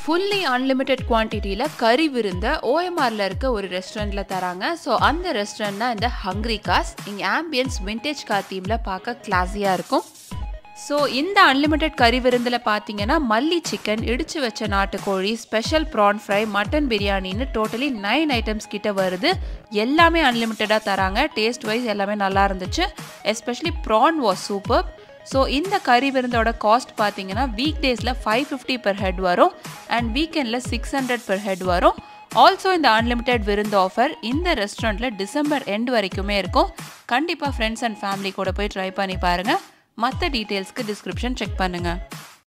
fully unlimited குவான்டிட்டியில் கறி விருந்த ஓஎம்ஆரில் இருக்க ஒரு ரெஸ்டாரண்ட்டில் தராங்க ஸோ அந்த ரெஸ்டாரண்ட் தான் இந்த ஹங்க்ரி காஸ் இங்கே ஆம்பியன்ஸ் விண்டேஜ் கார் தீமில் பார்க்க கிளாஸியாக இருக்கும் ஸோ இந்த அன்லிமிட்டெட் கறி விருந்தில் பார்த்தீங்கன்னா மல்லி சிக்கன் இடிச்சு வச்ச நாட்டுக்கோழி ஸ்பெஷல் ப்ரான் ஃப்ரை மட்டன் பிரியாணின்னு டோட்டலி நைன் ஐட்டம்ஸ் கிட்ட வருது எல்லாமே அன்லிமிட்டடாக தராங்க டேஸ்ட் வைஸ் எல்லாமே நல்லா இருந்துச்சு especially prawn was super so இந்த கறி விருந்தோட காஸ்ட் பார்த்தீங்கன்னா வீக் டேஸில் ஃபைவ் ஃபிஃப்டி பெர் ஹெட் வரும் அண்ட் வீக்கெண்டில் சிக்ஸ் ஹண்ட்ரட் பெர் ஹெட் வரும் ஆல்சோ இந்த அன்லிமிட்டெட் விருந்து ஆஃபர் இந்த ரெஸ்டாரண்ட்டில் டிசம்பர் எண்ட் வரைக்குமே இருக்கும் கண்டிப்பாக ஃப்ரெண்ட்ஸ் அண்ட் ஃபேமிலி கூட போய் ட்ரை பண்ணி பாருங்கள் மற்ற டீட்டெயில்ஸ்க்கு டிஸ்கிரிப்ஷன் செக் பண்ணுங்கள்